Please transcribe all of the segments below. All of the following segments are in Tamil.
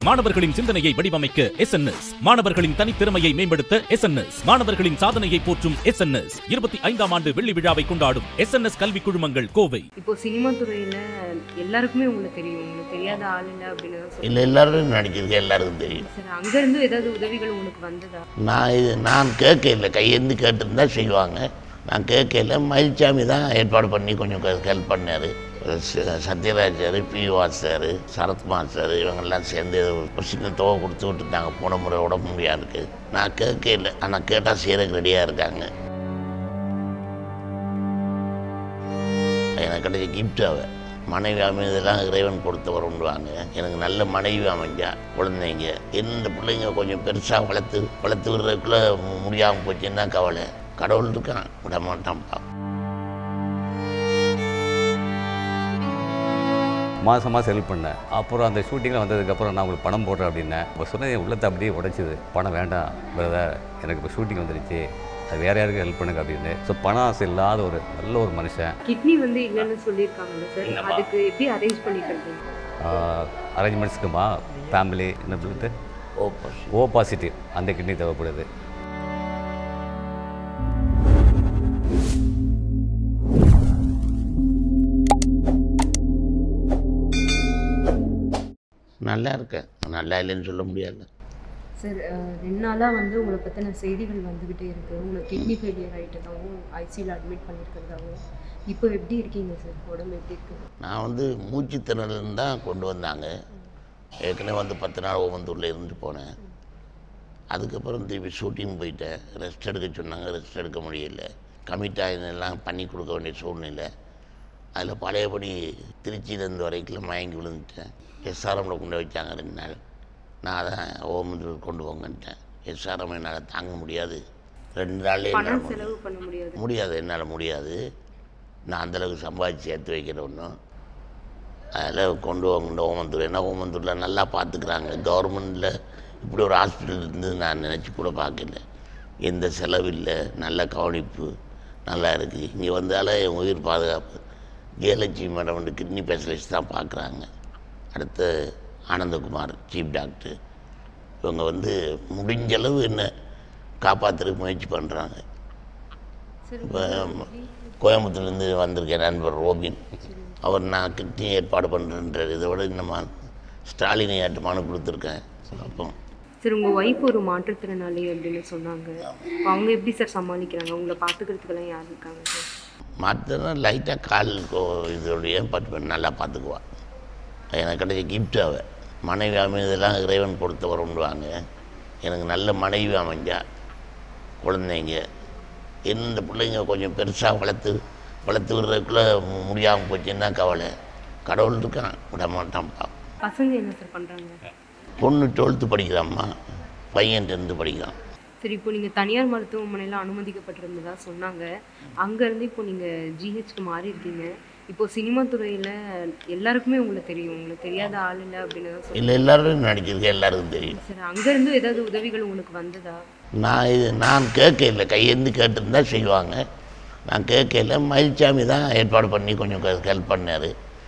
மாணவர்களின் சிந்தனையை வடிவமைக்க எஸ் மாணவர்களின் தனித்திறமையை மேம்படுத்த எஸ் மாணவர்களின் சாதனையை போற்றும் எஸ் இருபத்தி ஐந்தாம் ஆண்டு வெள்ளி விழாவை கொண்டாடும் எஸ் கல்வி குழுமங்கள் கோவை இப்போ சினிமா துறையில எல்லாருக்குமே உங்களுக்கு தெரியும் உங்களுக்கு தெரியாத ஆள் இல்லை அப்படின்னு தான் சொல்லுங்க இல்லை எல்லாரும் நடிச்சிருக்கேன் எல்லாருக்கும் தெரியும் சார் அங்க இருந்து ஏதாவது உதவிகள் உங்களுக்கு வந்ததா நான் இது நான் கேட்க இல்லை கையேந்து கேட்டிருந்தா செய்வாங்க நான் கேட்க இல்லை மயில்சாமி தான் ஏற்பாடு பண்ணி கொஞ்சம் ஹெல்ப் பண்ணார் சத்யராஜ் சார் பி வாசர் சரத்குமார் சார் இவங்கெல்லாம் சேர்ந்து ஒரு சின்ன தொகை கொடுத்து விட்டுட்டாங்க போன முறை உடம்பு முடியாதுக்கு நான் கேட்க இல்லை ஆனால் கேட்டால் செய்கிறதுக்கு ரெடியாக இருக்காங்க எனக்கு கிடைச்ச கிஃப்ட் அவ மனைவி அமைந்ததெல்லாம் இறைவன் கொடுத்தவர் உண்டுவாங்க எனக்கு நல்ல மனைவி அமைஞ்சா குழந்தைங்க இந்த பிள்ளைங்க கொஞ்சம் பெருசாக வளர்த்து வளர்த்து விடுறதுக்குள்ளே முடியாமல் போச்சுன்னா கவலை கடவுள் இருக்கான் விட மாட்டான்ப்பா மாதம் மாதம் ஹெல்ப் பண்ணேன் அப்புறம் அந்த ஷூட்டிங்கில் வந்ததுக்கப்புறம் நான் உங்களுக்கு பணம் போடுறேன் அப்படின்னேன் இப்போ சொன்னது என் உள்ளத்தை அப்படியே உடைச்சிது பணம் வேண்டாம் பிரதர் எனக்கு இப்போ ஷூட்டிங் வந்துருச்சு அது வேறு யாருக்கும் ஹெல்ப் பண்ணுங்க அப்படின்னு ஸோ பணம் ஆசை இல்லாத ஒரு நல்ல ஒரு மனுஷன் கிட்னி வந்து இல்லைன்னு சொல்லியிருக்காங்கல்ல சார் அதுக்கு எப்படி அரேஞ்ச் பண்ணிக்கிறது அரேஞ்ச்மெண்ட்ஸ்க்குமா ஃபேமிலி என்ன சொல்லிட்டு ஓப்பஸ் ஓ பாசிட்டிவ் அந்த கிட்னி தேவைப்படுது நல்லா இருக்கேன் நல்லா இல்லைன்னு சொல்ல முடியாது சார் ரெண்டு நாளாக வந்து உங்களை பற்றின செய்திகள் வந்துக்கிட்டே இருக்குது உங்களுக்கு கிட்னி ஃபெயிலியர் ஆகிட்டதாகவும் ஐசியில் அட்மிட் பண்ணியிருக்கிறதாகவும் இப்போ எப்படி இருக்கீங்க சார் உடம்பு எப்படி இருக்குது நான் வந்து மூச்சு திணறல் தான் கொண்டு வந்தாங்க ஏற்கனவே வந்து பத்து நாள் ஓமந்தூரில் இருந்து போனேன் அதுக்கப்புறம் திருப்பி ஷூட்டிங் போயிட்டேன் ரெஸ்ட் எடுக்க சொன்னாங்க ரெஸ்ட் எடுக்க முடியல கமிட் ஆகினெல்லாம் பண்ணி கொடுக்க வேண்டிய சூழ்நிலை அதில் பழையபடி திருச்சியிலேருந்து வரைக்கும் மயங்கி விழுந்துட்டேன் எஸ்ஆர்எம்மில் கொண்டு போய் வச்சாங்க ரெண்டு நாள் நான் அதான் ஓமந்தூர் கொண்டு போங்கன்ட்டேன் எஸ்ஆர்எம் என்னால் தாங்க முடியாது ரெண்டு நாள்லேயே என்னால் பணம் முடியாது. செலவு பண்ண முடியாது முடியாது என்னால் முடியாது நான் அந்தளவுக்கு சம்பாதிச்சு சேர்த்து வைக்கிற ஒன்றும் அதில் கொண்டு வாங்க ஓமந்தூர் ஏன்னா ஓமந்தூரில் நல்லா பார்த்துக்கிறாங்க கவர்மெண்ட்டில் இப்படி ஒரு ஹாஸ்பிட்டல் இருந்து நான் நினச்சி கூட பார்க்கல எந்த செலவு இல்லை நல்ல கவனிப்பு நல்லா இருக்குது இங்கே வந்தாலே என் உயிர் பாதுகாப்பு ஜெயலட்சுமி மேடம் வந்து கிட்னி ஸ்பெஷலிஸ்ட் தான் பார்க்குறாங்க அடுத்து ஆனந்தகுமார் சீஃப் டாக்டர் இவங்க வந்து முடிஞ்ச அளவு என்ன காப்பாற்றுறதுக்கு முயற்சி பண்ணுறாங்க சரி இப்போ கோயம்புத்தூர்லேருந்து வந்திருக்கேன் நண்பர் ரோபின் அவர் நான் கிட்னி ஏற்பாடு பண்ணுறேன்றார் இதை விட இன்னும் ஸ்டாலினை ஏற்றமானு கொடுத்துருக்கேன் அப்போ சார் உங்கள் ஒய்ஃப் ஒரு மாற்றுத்திறனாளி அப்படின்னு சொன்னாங்க அப்ப அவங்க எப்படி சார் சமாளிக்கிறாங்க உங்களை பார்த்துக்கிறதுக்கெல்லாம் யார் இருக்காங்க சார் மற்றனா லைட்டாக கால் கோ- இதோடைய பட்டு நல்லா பார்த்துக்குவாள் எனக்கு கிடைச்ச கிஃப்ட் அவ மனைவி அமைந்ததெல்லாம் இறைவன் கொடுத்தவர் உண்டுவாங்க எனக்கு நல்ல மனைவி அமைஞ்சா குழந்தைங்க இந்த பிள்ளைங்க கொஞ்சம் பெருசாக வளர்த்து வளர்த்து விடுறதுக்குள்ளே முடியாமல் போச்சுன்னா கவலை கடவுள் இருக்கான் விட மாட்டான்ப்பா பசங்க என்ன சார் பண்ணுறாங்க பொண்ணு டுவெல்த்து படிக்கிறாம்மா பையன் டென்த்து படிக்கிறான் சரி இப்போ நீங்கள் தனியார் மருத்துவமனையில் அனுமதிக்கப்பட்டிருந்ததா சொன்னாங்க அங்கேருந்து இப்போ நீங்கள் ஜிஹெச்க்கு மாறி இருக்கீங்க இப்போ சினிமா துறையில் எல்லாருக்குமே உங்களுக்கு தெரியும் உங்களுக்கு தெரியாத ஆள் இல்லை அப்படின்னு தான் சொல்லுங்க இல்லை எல்லாரும் நடிச்சிருக்கேன் எல்லாருக்கும் தெரியும் சார் அங்கேருந்து ஏதாவது உதவிகள் உங்களுக்கு வந்ததா நான் இது நான் கேட்க இல்லை கையேந்து கேட்டிருந்தா செய்வாங்க நான் கேட்க இல்லை மயில்சாமி தான் ஏற்பாடு பண்ணி கொஞ்சம் ஹெல்ப் பண்ணார்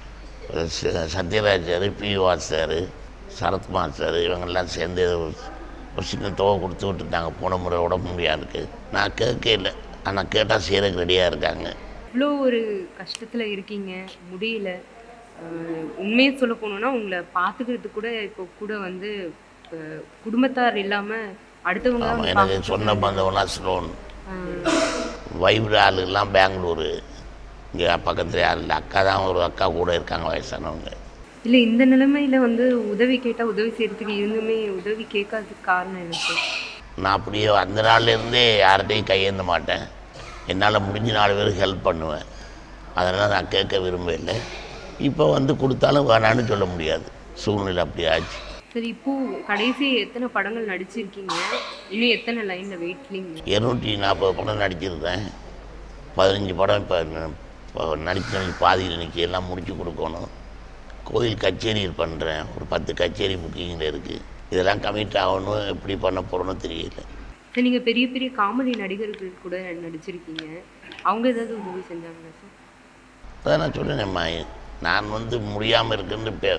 Sathyaraj sir P Vasu sir Sarathkumar sir இவங்கெல்லாம் சேர்ந்து ஒரு- ஒரு சின்ன தொகை கொடுத்து விட்டுட்டாங்க போன முறை உடம்பு முடியாதுக்கு நான் கேட்க இல்லை ஆனால் கேட்டால் செய்கிறதுக்கு ரெடியாக இருக்காங்க இவ்வளோ ஒரு கஷ்டத்தில் இருக்கீங்க முடியல அஹ், உண்மையை சொல்ல போனோம்னா உங்களை பார்த்துக்கிறதுக்கு கூட இப்போ கூட வந்து அஹ், குடும்பத்தார் இல்லாமல் அடுத்தவங்க தான் ஆமாம் வந்து எனக்கு பார்க்க சொன்ன பந்தவெல்லாம் ஸ்லோன் அஹ், வைப்ர ஆளுலாம் பெங்களூரு இங்கே பக்கத்தில் யாரும் இல்லை அக்கா தான் ஒரு அக்கா கூட இருக்காங்க வயசானவங்க இல்லை இந்த நிலைமையில வந்து உதவி கேட்டால் உதவி செய்யறதுக்கு இருந்துமே உதவி கேட்காததுக்கு காரணம் என்ன சார் நான் அப்படியே அந்த நாள்லேருந்தே யார்கிட்டையும் கையேந்த மாட்டேன் என்னால் முடிஞ்ச நாலு பேருக்கு ஹெல்ப் பண்ணுவேன் அதனால் நான் கேட்க விரும்பவில்லை இப்போ வந்து கொடுத்தாலும் வேணான்னு சொல்ல முடியாது சூழ்நிலை அப்படி ஆச்சு சரி இப்போ கடைசி எத்தனை படங்கள் நடிச்சிருக்கீங்க இன்னும் எத்தனை லைன்ல வெயிட்லிங்க இரநூற்றி நாற்பது படம் நடிச்சிருக்கேன் பதினஞ்சு படம் இப்போ இப்போ நடிச்சு நடிச்சு பாதியில் நிற்க எல்லாம் முடிச்சு கொடுக்கணும் கோயில் கச்சேரி பண்ணுறேன் ஒரு பத்து கச்சேரி புக்கிங்கில் இருக்குது இதெல்லாம் கமிட் ஆகணும் எப்படி பண்ண போகிறோன்னு தெரியல சார் நீங்க பெரிய பெரிய காமெடி நடிகர்கள் கூட நடிச்சிருக்கீங்க அவங்க ஏதாவது உதவி செஞ்சாங்களா சார் அதான் நான் சொன்னேன்ம்மா நான் வந்து முடியாமல் இருக்குன்னு இப்போ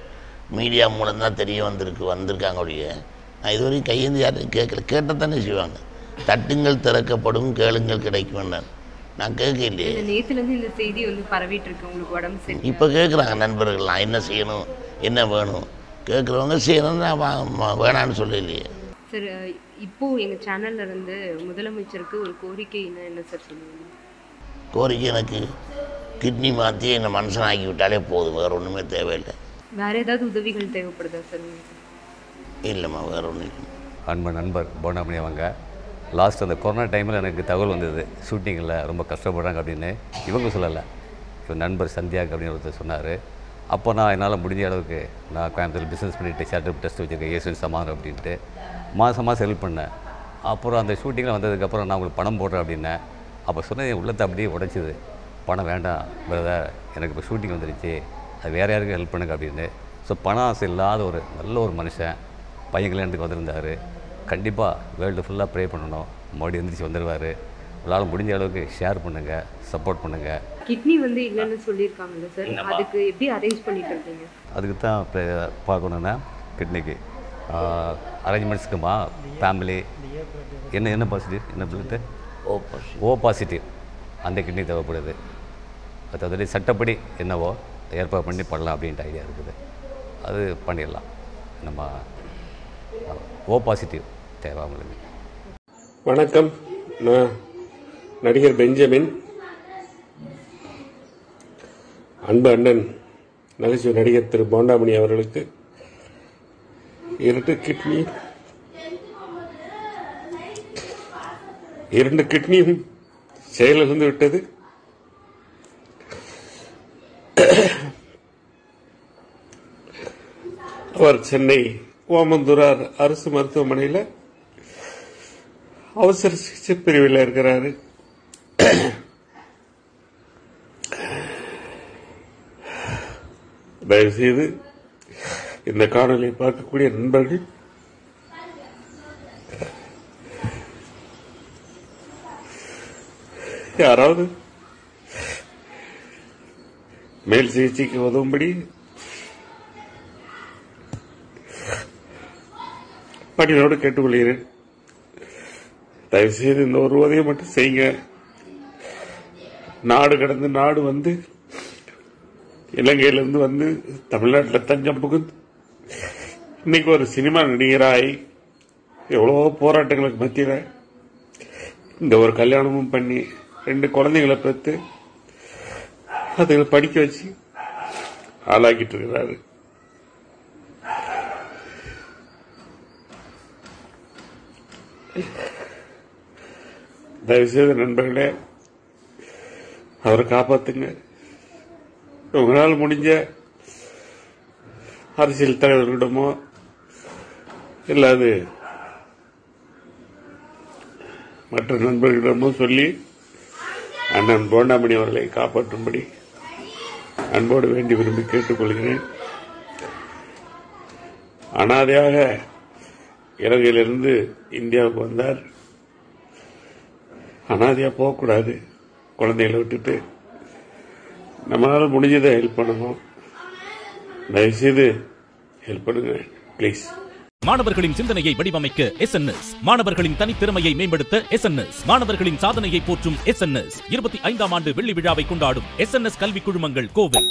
மீடியா மூலம் தான் தெரிய வந்திருக்கு வந்திருக்காங்க ஒழிய நான் இதுவரையும் கையேந்தி யாரும் கேட்கல கேட்டத்தானே செய்வாங்க தட்டுங்கள் திறக்கப்படும் கேளுங்கள் கிடைக்கும் நான் கேட்க இல்லையே இந்த நேத்துலேருந்து இந்த செய்தி வந்து பரவிட்டு இருக்கு உங்களுக்கு உடம்பு சரி இப்போ கேட்குறாங்க நண்பர்கள்லாம் என்ன செய்யணும் என்ன வேணும் கேட்குறவங்க செய்யணும் நான் வா- வா- வேணான்னு சொல்லலையே சார் இப்போ எங்க சேனல்ல இருந்து முதலமைச்சருக்கு ஒரு கோரிக்கைன்னா என்ன சார் சொல்லுவீங்க கோரிக்கை எனக்கு கிட்னி மாற்றி என்னை மனுஷன் ஆக்கி விட்டாலே போதும் வேறு ஒன்றுமே தேவையில்லை வேற ஏதாவது உதவிகள் தேவைப்படுதா சார் உங்களுக்கு இல்லைம்மா வேறு ஒன்றும் இல்லை அன்பு நண்பர் போனாமணி அவங்க லாஸ்ட் அந்த கொரோனா டைமில் எனக்கு தகவல் வந்தது ஷூட்டிங்கில் ரொம்ப கஷ்டப்படுறாங்க அப்படின்னு இவங்க சொல்லலை இவன் நண்பர் சந்தியாக் அப்படின்னு ஒருத்தர் சொன்னார் அப்போ நான் என்னால் முடிஞ்ச அளவுக்கு நான் கோயம்புத்தூர் பிஸ்னஸ் பண்ணிட்டு ஷார்ட் டெஸ்ட் வச்சுருக்கேன் ஏசுவின் சமான் அப்படின்ட்டு மாதம் மாதம் ஹெல்ப் பண்ணேன் அப்புறம் அந்த ஷூட்டிங்கில் வந்ததுக்கப்புறம் நான் உங்களுக்கு பணம் போடுறேன் அப்படின்னேன் அப்போ சொன்னது என் உள்ளத்தை அப்படியே உடைச்சிது பணம் வேண்டாம் பிரதர் எனக்கு இப்போ ஷூட்டிங் வந்துருச்சு அது வேறு யாருக்கும் ஹெல்ப் பண்ணுங்க அப்படின்னு ஸோ பணம் ஆசை இல்லாத ஒரு நல்ல ஒரு மனுஷன் பையன் கல்யாணத்துக்கு வந்திருந்தார் கண்டிப்பாக வேர்ல்டு ஃபுல்லாக ப்ரே பண்ணணும் மறுபடியும் எந்திரிச்சு வந்துடுவார் உங்களால் முடிஞ்ச அளவுக்கு ஷேர் பண்ணுங்கள் சப்போர்ட் பண்ணுங்கள் கிட்னி வந்து இல்லைன்னு சொல்லியிருக்காங்கல்ல சார் அதுக்கு எப்படி அரேஞ்ச் பண்ணிட்டு இருக்கீங்க அதுக்கு தான் இப்போ பார்க்கணுன்னா கிட்னிக்கு அரேஞ்ச்மெண்ட்ஸ்க்குமா ஃபேமிலி என்ன என்ன பாசிட்டிவ் என்ன பிளட்டு ஓப்போ ஓ பாசிட்டிவ் அந்த கிட்னி தேவைப்படுது அதாவது சட்டப்படி என்னவோ ஏற்பாடு பண்ணி பண்ணலாம் அப்படின்ட்டு ஐடியா இருக்குது அது பண்ணிடலாம் நம்ம ஓ பாசிட்டிவ் தேவை அவங்களுக்கு வணக்கம் நான் நடிகர் பெஞ்சமின் அன்பு அண்ணன் நகைச்சுவை நடிகர் திரு போண்டாமணி அவர்களுக்கு இரண்டு கிட்னி இரண்டு கிட்னியும் செயலிழந்து விட்டது அவர் சென்னை ஓமந்தூரார் அரசு மருத்துவமனையில் அவசர சிகிச்சை பிரிவில் இருக்கிறாரு தயவுசெய்து இந்த காணொலியை பார்க்கக்கூடிய நண்பர்கள் யாராவது மேல் சிகிச்சைக்கு உதவும்படி பணியோடு கேட்டுக்கொள்கிறேன் தயவுசெய்து இந்த ஒரு உதவியை மட்டும் செய்யுங்க நாடு கடந்து நாடு வந்து இலங்கையிலிருந்து வந்து தமிழ்நாட்டில் தஞ்சம் புகுந்து இன்னைக்கு ஒரு சினிமா நடிகராய் எவ்வளவோ போராட்டங்களுக்கு மத்தியில் இந்த ஒரு கல்யாணமும் பண்ணி ரெண்டு குழந்தைகளை பெற்று அதுகளை படிக்க வச்சு ஆளாக்கிட்டு இருக்கிறாரு தயவுசெய்து நண்பர்களே அவரை காப்பாத்துங்க உங்களால் முடிஞ்ச அரசியல் தலைவர்களிடமோ இல்லாது மற்ற நண்பர்களிடமோ சொல்லி அண்ணன் போண்டாமணி அவர்களை காப்பாற்றும்படி அன்போடு வேண்டி விரும்பி கேட்டுக்கொள்கிறேன் அனாதையாக இலங்கையிலிருந்து இந்தியாவுக்கு வந்தார் அனாதையா போகக்கூடாது குழந்தைகளை விட்டுட்டு நம்மளால முடிஞ்சதை ஹெல்ப் பண்ணணும் தயவுசெய்து ஹெல்ப் பண்ணுங்க ப்ளீஸ் மாணவர்களின் சிந்தனையை வடிவமைக்க எஸ் மாணவர்களின் தனித்திறமையை மேம்படுத்த எஸ் மாணவர்களின் சாதனையை போற்றும் எஸ் இருபத்தி ஐந்தாம் ஆண்டு வெள்ளி விழாவை கொண்டாடும் எஸ் கல்வி குழுமங்கள் கோவை